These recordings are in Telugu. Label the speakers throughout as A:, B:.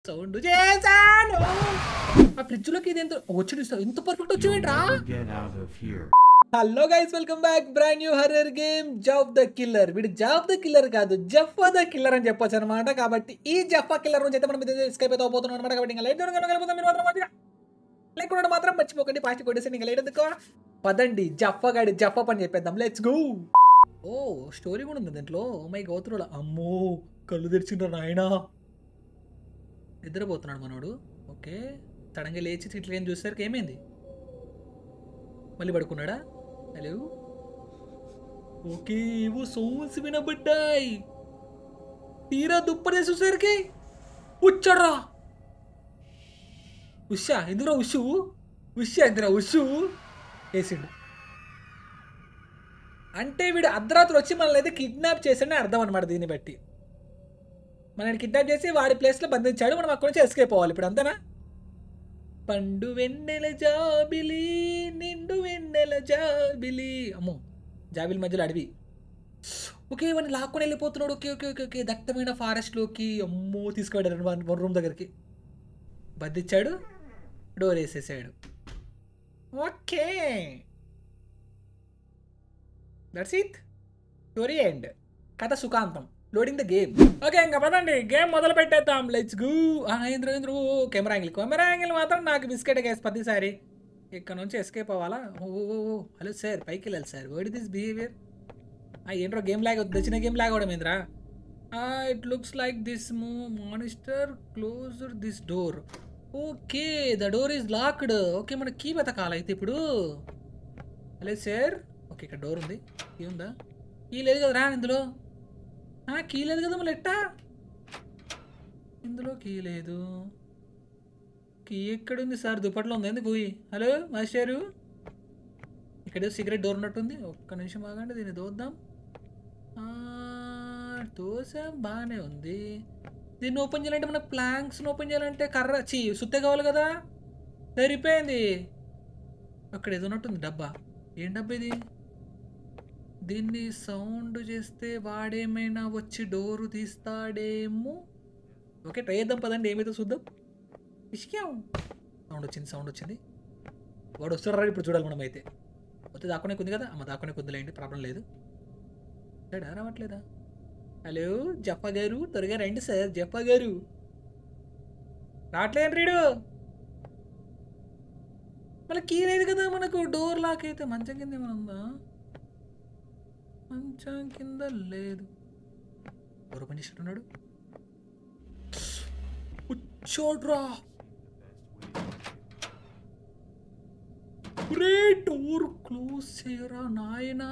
A: సౌండ్ చేశాను ఆ ఫ్రిడ్జ్ లోకి ఇది ఎంత వచ్చి ఎంత పర్ఫెక్ట్ వచ్చేవేంట్రా
B: Get out of here.
A: Hello guys welcome back brand new horror game job the killer వీడు జాబ్ ద కిల్లర్ కాదు జఫా ద కిల్లర్ అని చెప్పొచ్చు అనమాట కాబట్టి ఈ జఫా కిల్లర్ నుంచి అయితే మనం ఎస్కేప్ అయితే అవబోతున్నాం అనమాట కాబట్టి ఇంకా లైట్ కనుక మీరు మాత్రం మంచిగా లైక్ కూడా మాత్రం మర్చిపోకండి ఫాస్ట్ కొట్టేసి ఇంకా లేట్ ఎందుకు పదండి జఫా గాడి జఫా పని చెప్పేద్దాం లెట్స్ గో ఓ స్టోరీ కూడా ఉంది దాంట్లో ఓ మై గోత్రుల అమ్మో కళ్ళు తెరిచిండ్రా నాయనా నిద్రపోతున్నాడు మనోడు ఓకే సడన్గా లేచి ఇట్లా ఏం చూసేసరికి ఏమైంది మళ్ళీ పడుకున్నాడా హలో ఓకే ఏవో సౌండ్స్ వినబడ్డాయి తీరా దుప్పటి చూసేసరికి వచ్చాడ్రా ఉషా ఎందుకురా ఉషు ఉషా ఎందురా ఉషు వేసిండు అంటే వీడు అర్ధరాత్రి వచ్చి మనల్ని అయితే కిడ్నాప్ చేసాడని అర్థం అనమాట దీన్ని బట్టి మనని కిడ్నాప్ చేసి వాడి ప్లేస్లో బంధించాడు మనం అక్కడి నుంచి ఎస్కేప్ అవ్వాలి ఇప్పుడు అంతేనా పండు వెన్నెల జాబిలి నిండు వెన్నెల జాబిలి అమ్మో జాబిలి మధ్యలో అడవి ఓకే వాడిని లాక్కొని వెళ్ళిపోతున్నాడు ఓకే ఓకే ఓకే ఓకే దట్టమైన ఫారెస్ట్లోకి అమ్మో తీసుకువెళ్ళాడు వన్ వన్ రూమ్ దగ్గరికి బద్దిచ్చాడు డోర్ వేసేసాడు okay that's it story end కథ సుఖాంతం లోడింగ్ ద గేమ్ ఓకే ఇంకా పదండి గేమ్ మొదలు పెట్టేద్దాం లెట్స్ గూ ఇంద్ర ఇంద్ర కెమెరా యాంగిల్ కెమెరా యాంగిల్ మాత్రం నాకు బిస్కెట్ కేసు ప్రతిసారి ఇక్కడ నుంచి ఎస్కేప్ అవ్వాలా ఓ ఓ, ఓ హలో సార్ పైకి వెళ్ళాలి సార్ వర్డ్ దిస్ బిహేవియర్ ఏంట్రో గేమ్ లాగ్ వచ్చిన గేమ్ లాగ్ అవడం ఏంద్రా ఇట్ లుక్స్ లైక్ దిస్ మూ monster close this door okay the door is locked okay మన కీ వెతకాలి అయితే ఇప్పుడు హలో సార్ ఓకే ఇక్కడ డోర్ ఉంది కీ ఉందా కీ లేదు కదరా ఇందులో ఆ, కీ లేదు కదా మళ్ళీ ఎట్టా ఇందులో కీ లేదు కీ ఎక్కడుంది సార్ దుప్పట్లో ఉంది ఎందుకు పోయి హలో మాస్టారు ఇక్కడ సిగరెట్ డోర్ ఉన్నట్టుంది ఒక్క నిమిషం ఆగండి దీన్ని దోద్దాం ఆ, దోసాం బాగానే ఉంది దీన్ని ఓపెన్ చేయాలంటే మన ప్లాంక్స్ని ఓపెన్ చేయాలంటే కర్ర చీ సుత్తే కావాలి కదా సరిపోయింది అక్కడ ఏదో ఉన్నట్టుంది డబ్బా ఏం డబ్బా ఇది దీన్ని సౌండ్ చేస్తే వాడేమైనా వచ్చి డోరు తీస్తాడేమో ఓకే ట్రై చేద్దాం పదండి ఏమైతే చూద్దాం ఇష్కాం సౌండ్ వచ్చింది సౌండ్ వచ్చింది వాడు వస్తాడు ఇప్పుడు చూడాలి మనం అయితే వస్తే దాక్కునే కొంది కదా అమ్మ దాక్కునే కొందిలేండి ప్రాబ్లం లేదు సరే రావట్లేదా హలో జప్ప గారు త్వరగా రండి సార్ జప్ప గారు రావట్లేదు రీడు మళ్ళీ కీ లేదు కదా మనకు డోర్ లాక్ అయితే మంచం కింద ఏమైనా ఉందా మంచం కింద లేదు ఎవరు పని చేసినట్టున్నాడు వచ్చాడ్రా రే డోర్ క్లోజ్ చేయరా నాయనా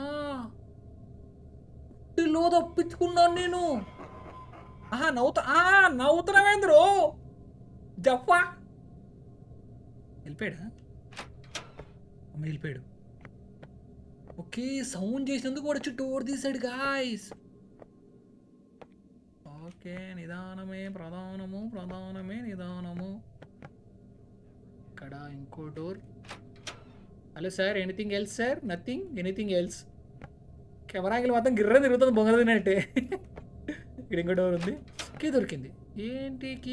A: లో తప్పించుకున్నాను నేను ఆహా నవ్వుతా ఆ నవ్వుతున్నావేంద్రో జఫా వెళ్ళిపోయాడా అమ్మ వెళ్ళిపోయాడు ఓకే సౌండ్ చేసినందుకు వాడు వచ్చి డోర్ తీసాడు గాయస్ ఓకే నిదానమే ప్రధానము ప్రధానమే నిదానము ఇక్కడ ఇంకో door hello sir anything else sir nothing anything else కెమెరాకి మాత్రం గిర్ర తిరుగుతుంది బొంగ తినట్టే ఇక్కడ ఇంకో డోర్ ఉంది కీ దొరికింది ఏంటి కీ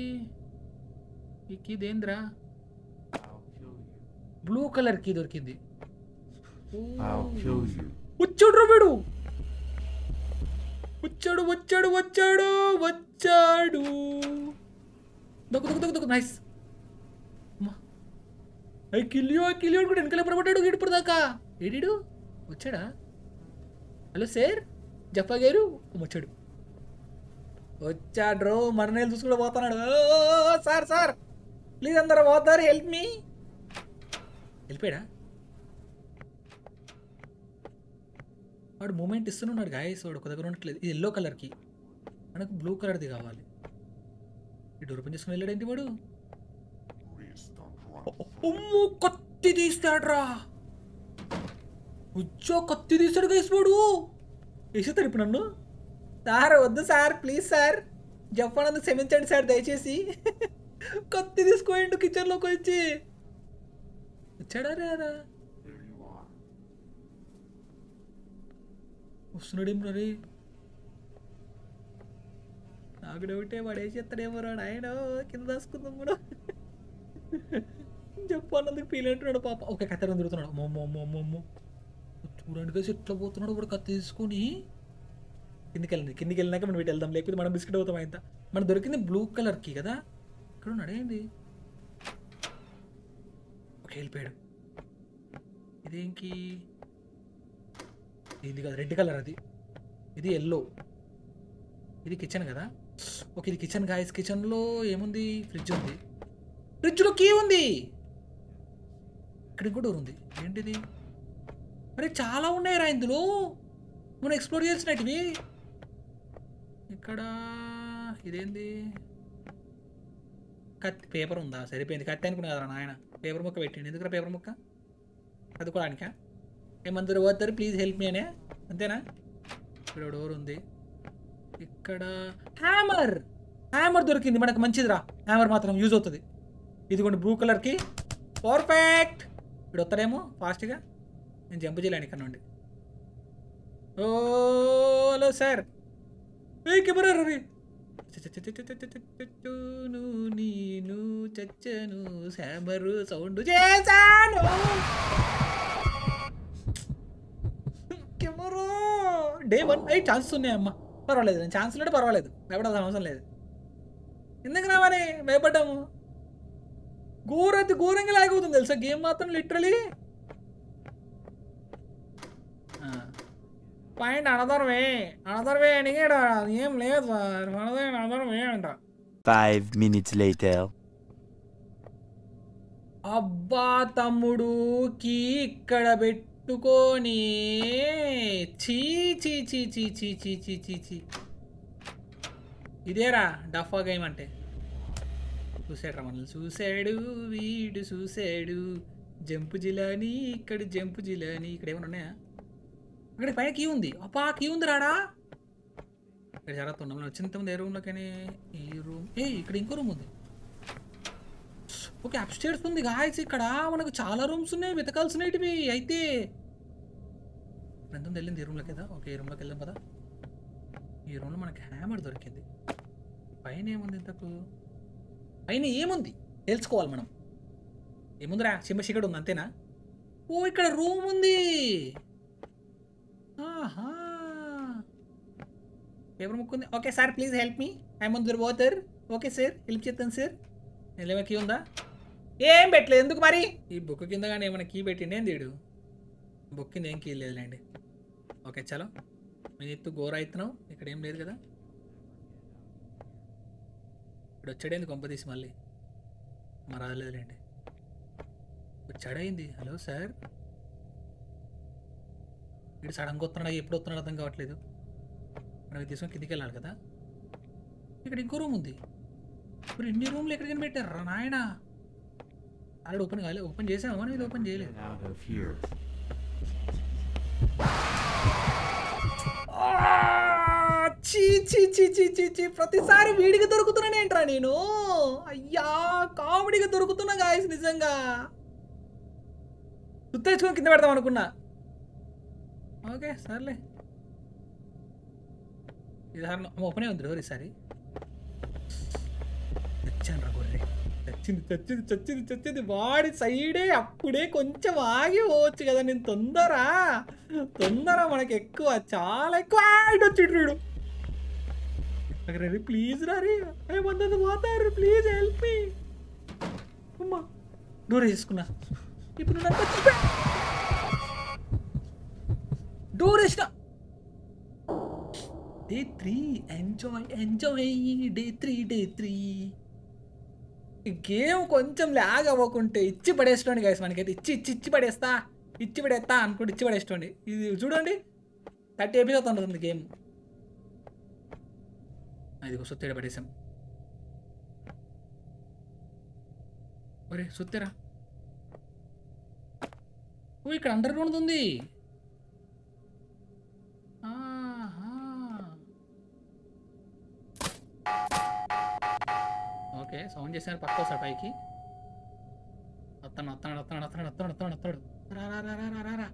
A: ఈ కీ దేంద్రా
B: I'll kill you.
A: Blue colour key దొరికింది
B: I'll kill you.
A: వచ్చాడు రా వీడు వచ్చాడు వచ్చాడు వచ్చాడు వచ్చాడు దొక్కు దొక్కు దొక్కు దొక్కు నైస్ అయ్యి కిలియో కిలియో కూడా వెనకాల పడబడ్డాడు వీడు ఇప్పుడు దాకా ఏడీడు వచ్చాడా హలో సార్ జఫా గారు వచ్చాడు వచ్చాడు రో మరణాలు చూసుకుంటూ పోతున్నాడు ఓ, సార్ సార్ ప్లీజ్ అందరు పోతారు హెల్ప్ మీ వెళ్ళిపోయాడా వాడు మూమెంట్ ఇస్తున్నాడు గాయస్ వాడు ఒక దగ్గర ఉండట్లేదు ఇది ఎల్లో కలర్కి మనకు బ్లూ కలర్ది కావాలి ఈ డోర్ ఓపెన్ చేసుకుని వెళ్ళాడేంటి వాడు అమ్మో కత్తి తీస్తాడ్రా ఉచ్చో కత్తి తీస్తాడు గైస్ వాడు వేసేస్తాడు ఇప్పుడు నన్ను సార్ వద్దు సార్ ప్లీజ్ సార్ చెప్పనందుకు క్షమించండి సార్ దయచేసి కత్తి తీసుకోండి కిచెన్లోకి వచ్చి వచ్చాడా రా
B: There you are.
A: వస్తున్నాడేం రే నాకు డౌటే పడేసి ఎత్తడేమో రా నాయన కింద దాసుకుందాం కూడా చెప్పు అన్నందుకు ఫీల్ అంటున్నాడు పాప ఓకే కత్తెర తిరుగుతున్నాడు మొమ్మ మొమ్మ మొమ్మ చూడండి కదా ఎట్లా పోతున్నాడు కూడా కత్తి తీసుకొని కిందికి వెళ్ళండి కిందికి వెళ్ళినాక మనం వీటి వెళ్దాం లేకపోతే మనం బిస్కెట్ అవుతాం అయితే మనకు దొరికింది బ్లూ కలర్కి కదా ఇక్కడ ఉన్నాడు ఏంది ఓకే వెళ్ళిపోయాడు ఇదేంకి ఇది కదా రెడ్ కలర్ అది ఇది ఎల్లో ఇది కిచెన్ కదా ఓకే ఇది కిచెన్ గాయస్ కిచెన్లో ఏముంది ఫ్రిడ్జ్ ఉంది ఫ్రిడ్జ్లో కీ ఉంది ఇక్కడ ఇంకో డోర్ ఉంది ఏంటిది అరే చాలా ఉన్నాయి రా ఇందులో మనం ఎక్స్ప్లోర్ చేసినట్టువి ఇక్కడ ఇదేంది కత్తి పేపర్ ఉందా సరిపోయింది కత్తి అనుకున్నా కదా నాయన పేపర్ ముక్క పెట్టిండి ఎందుకు పేపర్ ముక్క చదువుకోవడానికా ఏమందరు పోతారు ప్లీజ్ హెల్ప్ మీ అనే అంతేనా ఇక్కడ డోర్ ఉంది ఇక్కడ హ్యామర్ హ్యామర్ దొరికింది మనకు మంచిదిరా హ్యామర్ మాత్రం యూజ్ అవుతుంది ఇదిగోండి బ్లూ కలర్కి పర్ఫెక్ట్ ఇప్పుడు వస్తాడేమో ఫాస్ట్గా నేను జంప్ చేయలేను ఇక్కడ నుండి ఓ హలో సార్ ఏ కెమెరా రవి చచ్చును నేను చచ్చను శామరు సౌండ్ చేశాను కెమెరా డే వన్ అయ్యి ఛాన్సెస్ ఉన్నాయమ్మా పర్వాలేదు నేను ఛాన్స్ ఉంటే పర్వాలేదు భయపడాల్సిన అవసరం లేదు ఎందుకు రావని భయపడ్డాము ఘోరైతే ఘోరంగా లాగవుతుంది తెలుసా గేమ్ మాత్రం లిటరలీ పాయింట్ అనదరమే అనదరమే అని ఈడ ఏం లేదు అనదే అనదరమే అంట
C: Five minutes later.
A: అబ్బా తమ్ముడు కీ ఇక్కడ పెట్టుకొని చీ చీ చీ చీ చీ చీ చీ చీ చీ ఇదేరా డఫా గేమ్ అంటే చూసాడు రా మనల్ని చూసాడు వీడు చూసాడు జంపు జిలాని ఇక్కడ జంపు జిలాని ఇక్కడ ఏమైనా ఉన్నాయా ఇక్కడ పైన కీ ఉంది అబ్బా కీ ఉంది రాడా ఇక్కడ జరుగుతున్నాం మనం వచ్చిన ముందు ఏ రూమ్లోకని ఈ రూమ్ ఏ ఇక్కడ ఇంకో రూమ్ ఉంది ఓకే అప్స్టేర్స్ ఉంది గాయస్ ఇక్కడ మనకు చాలా రూమ్స్ ఉన్నాయి వెతకాల్సినవి అయితే ఎంత వెళ్ళింది ఈ రూమ్లోకి కదా ఓకే ఈ రూమ్లోకి వెళ్దాం కదా ఈ రూమ్లో మనకి హ్యామర్ దొరికింది పైన ఏముంది ఇంతకు పైన ఏముంది తెలుసుకోవాలి మనం ఏముందిరా సింహశిఖడు ఉంది అంతేనా ఓ ఇక్కడ రూమ్ ఉంది ఆహా పేపర్ ముక్కు ఉంది okay sir please help me I ముందు పోతారు ఓకే సార్ హెల్ప్ చేస్తాను సార్ నిలవ కీ ఉందా ఏం పెట్టలేదు ఎందుకు మరి ఈ బుక్ కింద కానీ ఏమైనా కీ పెట్టిండే తీడు బుక్ కింద ఏం కీ లేదులేండి ఓకే చలో నేను ఎత్తు గోర అవుతున్నావు ఇక్కడ ఏం లేదు కదా ఇప్పుడు వచ్చాడేంది కొంపదీసి మళ్ళీ మా రాలేదులేండి వచ్చాడైంది హలో సార్ ఇటు సడన్గా వస్తున్నాడు ఎప్పుడు వస్తున్నాడు అర్థం కావట్లేదు మనం తీసుకొని కిందికి వెళ్ళాలి కదా ఇక్కడ ఇంకో రూమ్ ఉంది ఇప్పుడు ఇన్ని రూమ్లు ఎక్కడికైనా పెట్టారా నాయన ఆల్రెడీ ఓపెన్ కాలేదు ఓపెన్ చేసామా మనం ఇది ఓపెన్ చేయలేదు
B: Get out of here.
A: ఆ, చీ చీ చీ చీ చీ చీ ప్రతిసారి వీడికి దొరుకుతున్నానేంట్రా నేను అయ్యా కామెడీగా దొరుకుతున్నా గాయస్ నిజంగా గుర్తెచ్చుకొని కింద పెడదాం అనుకున్నా ఓకే సర్లే ఇది ఓపెనే ఉంది డోర్ ఈసారి తెచ్చాను రా గొర్రె చచ్చింది చచ్చింది చచ్చింది చచ్చింది వాడి సైడే అప్పుడే కొంచెం ఆగి పోవచ్చు కదా నేను తొందర తొందర మనకి ఎక్కువ చాలా ఎక్కువ ఆ, ఇటు వచ్చిండ్రు వీడు రే ప్లీజ్ రారి ఏమన్నది పోతారు ప్లీజ్ హెల్ప్ మీ అమ్మా డోర్ వేసుకున్నా ఇప్పుడు నన్ను చచ్చిపోయా డోర్ వేసిన day three enjoy enjoy day three day three ఈ గేమ్ కొంచెం ల్యాగ్ అవ్వకుంటే ఇచ్చి పడేసుకోండి గైస్ మనకైతే ఇచ్చి ఇచ్చి ఇచ్చి పడేస్తా ఇచ్చి పడేస్తా అనుకుంటే ఇచ్చి పడేసుకోండి ఇది చూడండి థర్టీ ఎపిసోడ్ ఉంటుంది గేమ్ అది సుత్తేడ పడేసాం ఒరే సుత్తేరా ఓ ఇక్కడ అండర్ గ్రౌండ్ ఉంది ఆహా. ఓకే సౌండ్ చేశారు పక్క వస్తాడు పైకి వస్తాడు వస్తాడు వస్తాడు వస్తాడు వస్తాడు వస్తాడు వస్తాడు రా రా రా రా రా రా రా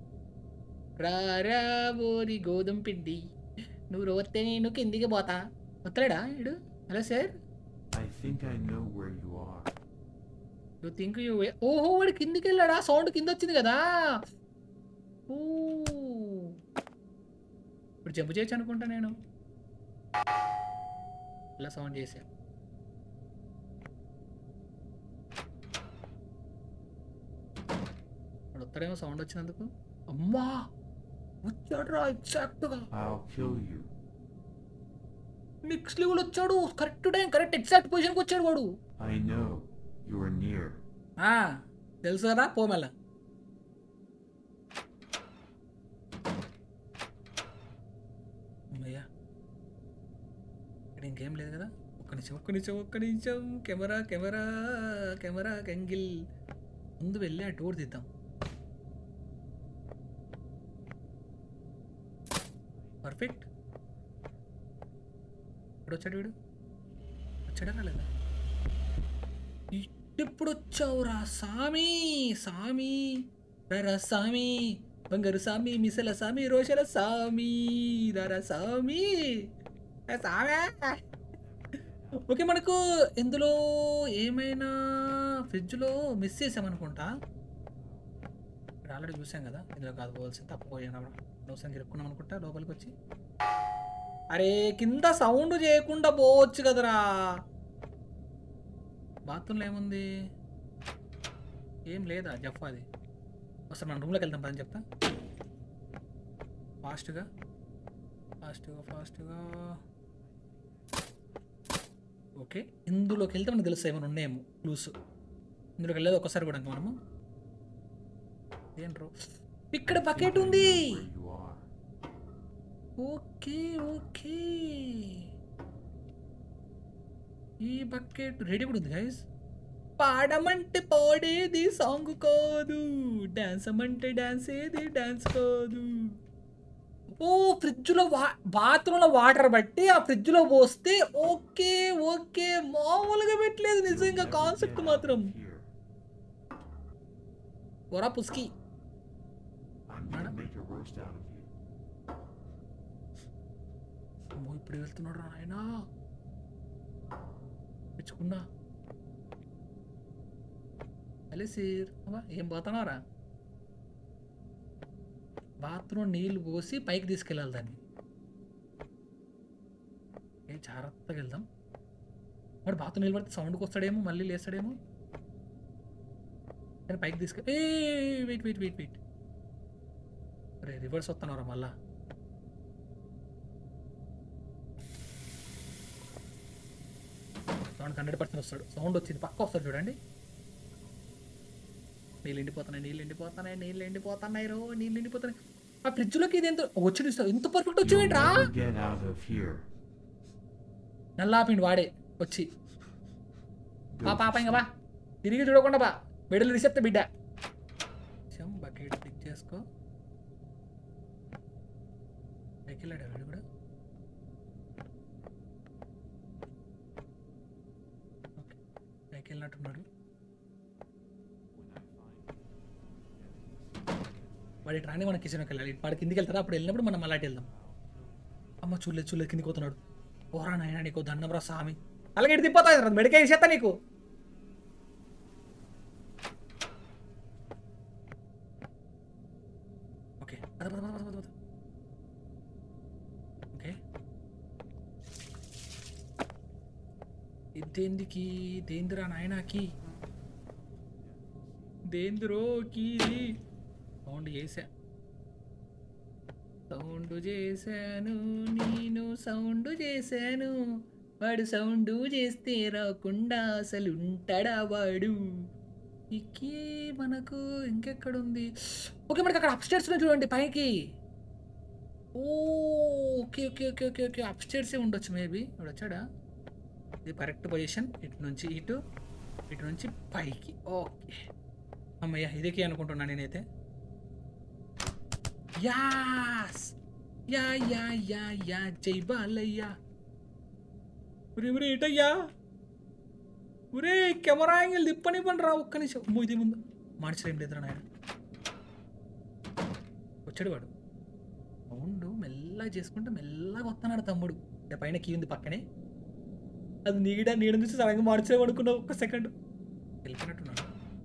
A: రా రా బోరి గోధుమ పిండి నువ్వు రోతే నేను కిందికి పోతా వస్తలేడా ఇడు hello sir
B: I think I know where you are.
A: You think you ఓహో వాడు కిందికి వెళ్ళాడా సౌండ్ కింద వచ్చింది కదా ఓ ఇప్పుడు జంపు చేయొచ్చు అనుకుంటా నేను ఇలా సౌండ్ చేసా వాడు వస్తాడేమో సౌండ్ వచ్చినందుకు అమ్మా వచ్చాడు ఎగ్జాక్ట్గా
B: I'll kill you.
A: Next level వచ్చాడు కరెక్ట్ టైం కరెక్ట్ ఎగ్జాక్ట్ పొజిషన్కి వచ్చాడు వాడు
B: I know you are near.
A: ఆ, తెలుసు కదా పో మళ్ళా అమ్మయ్యా ఇక్కడ ఇంకేం లేదు కదా ఒక్క నిమిషం ఒక్క నిమిషం ఒక్క నిమిషం కెమెరా కెమెరా కెమెరా కంగిల్ ముందు వెళ్ళి ఆ టూర్ తీద్దాం పర్ఫెక్ట్ ఇప్పుడు వచ్చాడు వీడు వచ్చాడా రాలేదా ఇప్పుడు వచ్చావురా సామి సామి రరా సామి బంగారు సామి మిసల సామి రోషల సామి రరా సామి ఏ సామే ఓకే మనకు ఇందులో ఏమైనా ఫ్రిడ్జ్లో మిస్ చేసామనుకుంటా ఇక్కడ ఆల్రెడీ చూసాం కదా ఇందులో కాదు పోవాల్సింది తప్పిపోయాను లోసం గిరుక్కున్నాం అనుకుంటా లోపలికి వచ్చి అరే కింద సౌండ్ చేయకుండా పోవచ్చు కదరా బాత్రూంలో ఏముంది ఏం లేదా జఫ్ అది వస్తాను మన రూమ్లోకి వెళ్దాం పని చెప్తా ఫాస్ట్గా ఫాస్ట్గా ఫాస్ట్గా ఓకే ఇందులోకి వెళ్తే మనకు తెలుస్తాయి ఏమైనా ఉన్నాయేమో క్లూస్ ఇందులోకి వెళ్ళేది ఒకసారి కూడా ఇంకా మనము ఏంట్రో ఇక్కడ బకెట్ ఉంది
B: Where you are.
A: Okay okay ఈ బకెట్ రెడీ కూడా ఉంది గైస్ పాడమంటే పాడేది సాంగ్ కాదు డాన్స్ అమ్మంటే డాన్స్ ఏది డాన్స్ కాదు ఓ ఫ్రిడ్జ్లో వా బాత్రూంలో వాటర్ బట్టి ఆ ఫ్రిడ్జ్లో పోస్తే ఓకే ఓకే మామూలుగా పెట్టలేదు నిజంగా కాన్సెప్ట్ మాత్రం
B: Here.
A: Varra పుస్కి
B: I'm gonna make a roast out of you.
A: అమ్మో ఇప్పుడు వెళ్తున్నాడు రా నాయన తెచ్చుకున్నా హలో సీర్ అమ్మా ఏం పోతున్నారా బాత్రూమ్ నీళ్ళు పోసి పైకి తీసుకెళ్ళాలి దాన్ని ఏ జాగ్రత్తగా వెళ్దాం వాడు బాత్రూమ్ నీళ్ళు పడితే సౌండ్కి వస్తాడేమో మళ్ళీ లేస్తాడేమో కానీ పైకి తీసుకె ఏ వెయిట్ వెయిట్ వెయిట్ వెయిట్ అరే రివర్స్ వస్తున్నారా మళ్ళా సౌండ్ హండ్రెడ్ పర్సెంట్ వస్తాడు సౌండ్ వచ్చింది పక్క వస్తాడు చూడండి నీళ్ళు ఎండిపోతున్నాయి నీళ్ళు ఎండిపోతున్నాయి నీళ్ళు ఎండిపోతున్నాయి రో నీళ్ళు ఎండిపోతున్నాయి ఆ ఫ్రిడ్జ్లోకి ఇది ఎంత వచ్చి ఎంత పర్ఫెక్ట్ వచ్చేవేంట్రా
B: Never get out of here.
A: నల్లాపిండి వాడే వచ్చి బా పాప ఇంకా బా తిరిగి చూడకుండా బా బిడ్డలు రిసెప్ట్ బిడ్డ చెం బకెట్ పిక్ చేసుకో పైకి వెళ్ళాడు వీడు కూడా ఓకే పైకి వెళ్ళినట్టున్నాడు వాడి ఇటు రాని మన కిచెన్కి వెళ్ళాలి వాడి కిందికి వెళ్తారా అప్పుడు వెళ్ళినప్పుడు మనం అలాంటి వెళ్దాం అమ్మ చూడలేదు చూడలేదు కిందికి పోతున్నాడు ఓరా నాయన నీకు దండం రా స్వామి అలాగే ఇటు తిప్పోతా మెడికల్ చేస్తా నీకు ఓకే పద పద పద పద పద ఓకే ఇదేందికి దేందిరా నాయనాకి దేందిరో కీ సౌండ్ చేసా సౌండ్ చేశాను నేను సౌండ్ చేశాను వాడు సౌండ్ చేస్తే రాకుండా అసలు ఉంటాడా వాడు ఇక్కి మనకు ఇంకెక్కడుంది ఓకే మనకి అక్కడ అప్స్టేర్స్ చూడండి పైకి oh okay okay okay okay okay అప్స్టేర్సే ఉండొచ్చు మేబీ ఇప్పుడు వచ్చాడా ఇది కరెక్ట్ పొజిషన్ ఇటు నుంచి ఇటు ఇటు నుంచి పైకి ఓకే అమ్మయ్య ఇదికి అనుకుంటున్నా నేనైతే yes yeah yeah yeah yeah జై బాలయ్య ఉరే ఉరే ఇటయ్యా ఉరే కెమెరా యాంగిల్ తిప్పని పని రా ఒక్క నిమిషం అమ్మో ఇది ముందు మార్చడం ఏం లేదురా నాయన వచ్చాడు వాడు సౌండ్ మెల్లగా చేసుకుంటే మెల్లగా వస్తున్నాడు తమ్ముడు ఇక్కడ పైన కీ ఉంది పక్కనే అది నీడ నీడ నుంచి సడన్గా మార్చేమో అనుకున్నావు ఒక్క సెకండ్ వెళ్ళిపోయినట్టున్నాడు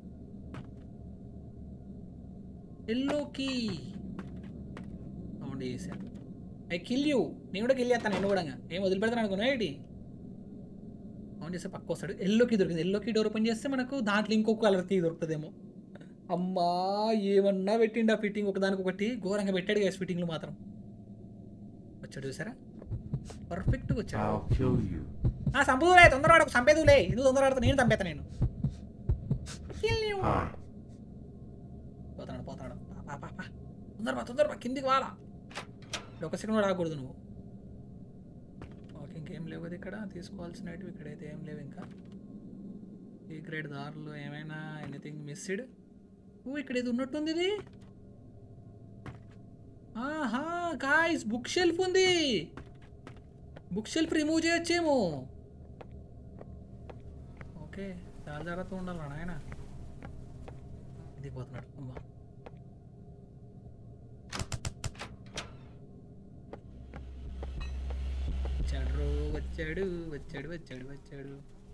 A: ఎల్లోకి సౌండ్ చేశాను ఐ కిల్ యూ నేను కూడా కిల్ చేస్తాను నేను కూడా ఏం వదిలిపెడతాను అనుకున్నా ఏంటి ఆన్ చేస్తే పక్క వస్తాడు ఎల్లోకి దొరికింది ఎల్లోకి డోర్ ఓపెన్ చేస్తే మనకు దాంట్లో ఇంకొక కలర్ కీ దొరుకుతుందేమో అమ్మా ఏమన్నా పెట్టిండా ఫిట్టింగ్ ఒకదానికి ఒకటి ఘోరంగా పెట్టాడు కదా ఫిట్టింగ్లు మాత్రం వచ్చాడు చూసారా పర్ఫెక్ట్గా వచ్చాడు
B: I'll kill you.
A: ఆ సంపూలే తొందరవాడు చంపేదులే ఎందుకు తొందరవాడుతా నేను చంపేతా నేను Kill you.
B: Hi.
A: పోతాడు పోతాడు పా, పా, పా, పా. తొందరపా తొందరపా కిందికి వాలా ఇక్కడ ఒక సెకండ్ కూడా ఆగకూడదు నువ్వు ఓకే ఇంకేం లేవు కదా ఇక్కడ తీసుకోవాల్సినవి ఇక్కడైతే ఏం లేవు ఇంకా ఈ గ్రేడ్ దారులు ఏమైనా ఎనీథింగ్ మిస్డ్ ఓ ఇక్కడ ఏది ఉన్నట్టుంది ఇది ఆహా గాయస్ బుక్ షెల్ఫ్ ఉంది బుక్ షెల్ఫ్ రిమూవ్ చేయొచ్చేమో ఓకే చాలా జాగ్రత్తగా ఉండాలి నాయన ఇది పోతున్నాడు అమ్మా వచ్చాడు వచ్చాడు వచ్చాడు వచ్చాడు వచ్చాడు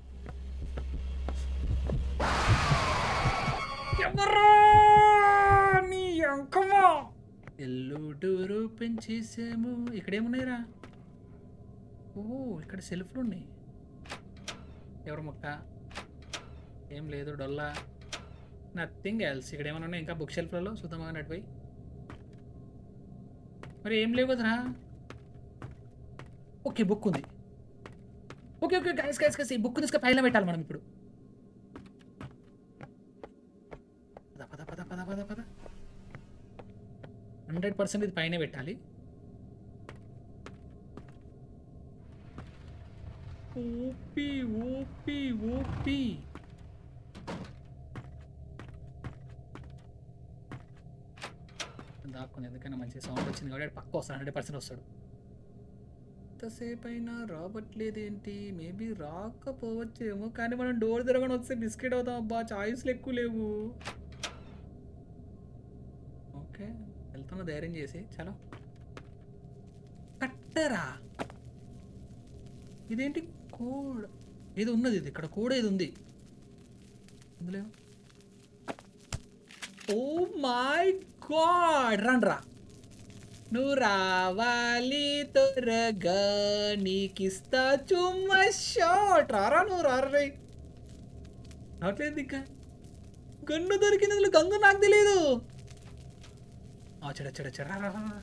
A: ఎవరు నీ అంకమా ఎల్లు డోర్ ఓపెన్ చేసాము ఇక్కడ ఏమున్నాయిరా ఓ ఇక్కడ సెల్ఫ్లు ఉన్నాయి ఎవరు మొక్క ఏం లేదు డొల్లా నథింగ్ ఎల్స్ ఇక్కడ ఏమైనా ఉన్నాయి ఇంకా బుక్ షెల్ఫ్లలో చూద్దామా నడిపోయి మరి ఏం లేవు కదరా ఓకే బుక్ ఉంది okay okay guys guys guys ఈ బుక్ తీసుకొని పైన పెట్టాలి మనం ఇప్పుడు పద పద పద పద పద పద హండ్రెడ్ పర్సెంట్ ఇది పైన పెట్టాలి ఓపి ఓపి ఓపి దాక్కుంది ఎందుకైనా మంచి సౌండ్ వచ్చింది కాబట్టి పక్క వస్తాడు హండ్రెడ్ పర్సెంట్ వస్తాడు ఎంతసేపు అయినా రావట్లేదేంటి మేబీ రాకపోవచ్చేమో కానీ మనం డోర్ తిరగని వస్తే బిస్కెట్ అవుతాం అబ్బా చాయిస్లు ఎక్కువ లేవు ఓకే వెళ్తున్నా ధైర్యం చేసి చలో కట్టరా ఇదేంటి కోడ్ ఏది ఉన్నది ఇది ఇక్కడ కోడ్ ఏది ఉంది ఇందులో ఓ మై గాడ్ రండ్రా నువ్వు రావాలి త్వరగా నీకిస్తా చుమ్మ షాట్ రారా నువ్వు రారా రే రావట్లేదు ఇంకా గన్ను దొరికింది అందులో గంగు నాకు తెలియదు చెడ చెడ చెడ రా రా, రా, రా.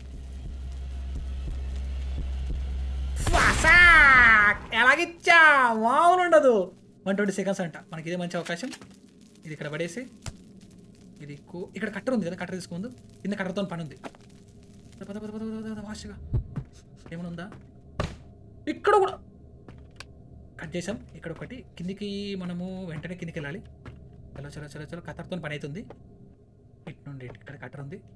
A: ఫసాక్! ఎలాగిచ్చా మామూలు ఉండదు వన్ ట్వంటీ సెకండ్స్ అంట మనకి ఇదే మంచి అవకాశం ఇది ఇక్కడ పడేసి ఇది కో ఇక్కడ కట్టర్ ఉంది కదా కట్టర్ తీసుకుందు కింద కట్టర్తో పని ఉంది పద పద పద పద పద పద ఫాస్ట్గా ఏమైనా ఉందా ఇక్కడ కూడా కట్ చేసాం ఇక్కడ ఒకటి కిందికి మనము వెంటనే కిందికి వెళ్ళాలి చలో చలో చలో చలో కట్టర్తో పని అవుతుంది ఇటు నుండి ఇటు. ఇక్కడ కట్టర్ ఉంది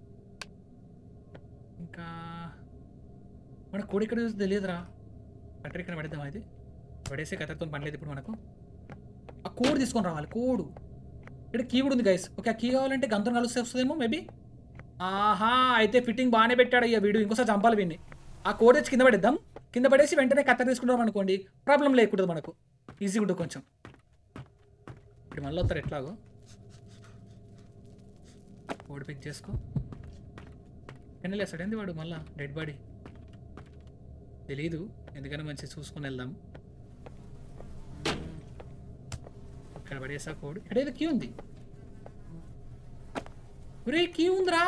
A: ఇంకా మన కోడి ఇక్కడ చూస్తే తెలియదురా కట్టర్ ఇక్కడ పడేద్దాం అది పడేసి కట్టర్తో పని లేదు ఇప్పుడు మనకు ఆ కోడ్ తీసుకొని రావాలి కోడు ఇక్కడ కీ కూడా ఉంది గైస్ ఓకే ఆ కీ కావాలంటే గంతం కలిసి వస్తుందేమో మేబీ ఆహా అయితే ఫిట్టింగ్ బాగానే పెట్టాడు అయ్యా వీడు ఇంకోసారి చంపాలి వీడిని ఆ కోడ్ వచ్చి కింద పడేద్దాం కింద పడేసి వెంటనే కత్త తీసుకుంటాం అనుకోండి ప్రాబ్లం లేకుండా మనకు ఈజీగా ఉంటుంది కొంచెం ఇప్పుడు మళ్ళీ వస్తారు ఎట్లాగో కోడ్ పిక్ చేసుకో ఎన్ని లేస్తాడు ఏంది వాడు మళ్ళా డెడ్ బాడీ తెలీదు ఎందుకని మంచిగా చూసుకొని వెళ్దాం ఇక్కడ పడేసా కోడ్ ఇక్కడ ఏదో క్యూ ఉంది ఒరే కీ ఉందిరా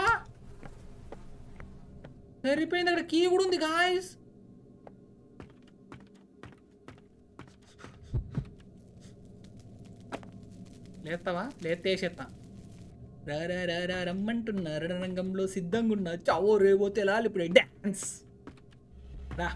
A: సరిపోయింది అక్కడ కీ కూడా ఉంది గాయస్ లేస్తావా లేస్తే వేసేస్తా రా రా రా రా రమ్మంటున్నా రణరంగంలో సిద్ధంగా ఉన్నా చావో రేవో తెలాలి ఇప్పుడు డ్యాన్స్ రా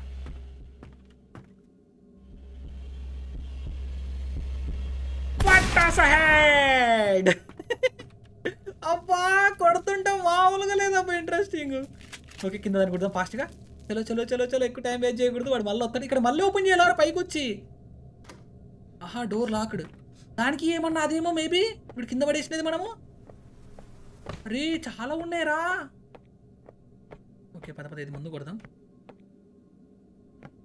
A: హెడ్ అబ్బా కొడుతుంటే మామూలుగా లేదబ్బా ఇంట్రెస్టింగ్ ఓకే కింద దాన్ని కొడదాం ఫాస్ట్గా చలో చలో చలో చలో ఎక్కువ టైం వేస్ట్ చేయకూడదు వాడు మళ్ళీ వస్తాడు ఇక్కడ మళ్ళీ ఓపెన్ చేయాలి పైకి వచ్చి ఆహా డోర్ లాక్డ్ దానికి ఏమన్నా అదేమో మేబీ ఇప్పుడు కింద పడేసినది మనము అరే చాలా ఉన్నాయిరా ఓకే పద పద ఇది ముందు కొడదాం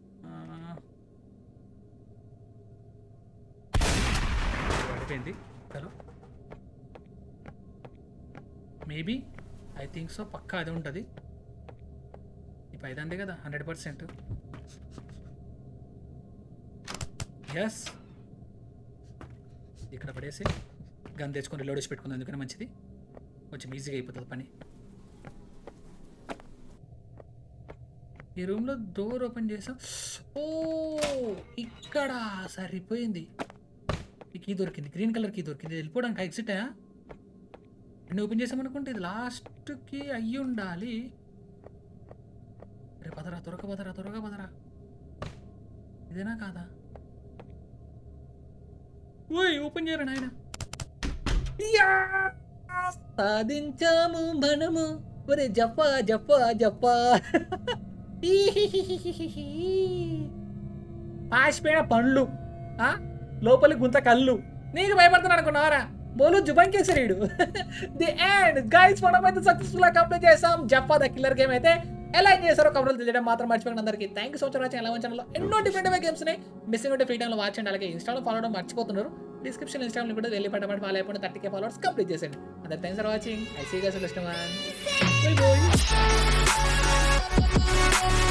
A: సరిపోయింది hello maybe I think so పక్కా అదే ఉంటుంది ఈ పైదందే కదా హండ్రెడ్ పర్సెంట్ ఎస్ ఇక్కడ పడేసి గన్ తెచ్చుకొని రిలోడ్ చేసి పెట్టుకుంది అందుకని మంచిది కొంచెం ఈజీగా అయిపోతుంది పని ఈ రూమ్లో డోర్ ఓపెన్ చేసాం ఓ ఇక్కడ సరిపోయింది ఈ కీ దొరికింది గ్రీన్ కలర్ కీ దొరికింది ఇది వెళ్ళిపోవడానికి ఎగ్జిట్ నేను ఓపెన్ చేసామనుకుంటే ఇది లాస్ట్కి అయ్యి ఉండాలి రే పదరా త్వరగా పదరా త్వరగా పదరా ఇదేనా కాదా ఓయ్ ఓపెన్ చేయరా నాయన సాధించాము మనము ఒరే జప్పా జప్పా జప్పా పాసిపోయిన పండ్లు ఆ? లోపలి గుంత కళ్ళు నీకు భయపడుతున్నాను అనుకున్నావరా బోలు జుబంకేసరీడు ది ఎండ్ గైస్ మనం అయితే సక్సెస్ఫుల్ గా కంప్లీట్ చేసాం జప్పా ద కిల్లర్ గేమ్ అయితే ఎలా ఏం చేశారో కబుర్లు తెలియడం మాత్రం మర్చిపోయిన అందరికీ thank you so much watching ఎలా ఛానల్లో ఎన్నో డిఫరెంట్ గేమ్స్ ఉన్నాయి మిస్సింగ్ ఉంటే ఫ్రీ టైంలో వాచ్ చేయండి అలాగే ఇన్స్టాలో ఫాలో అవడం మర్చిపోతున్నారు డిస్క్రిప్షన్ ఇన్స్టాగ్రామ్ కూడా వెళ్ళి పట్టబడి ఫాలో అయిపోయిన థర్టీ కే ఫాలోవర్స్ కంప్లీట్ చేసేయండి అందరు thanks for watching I see guys customer bye bye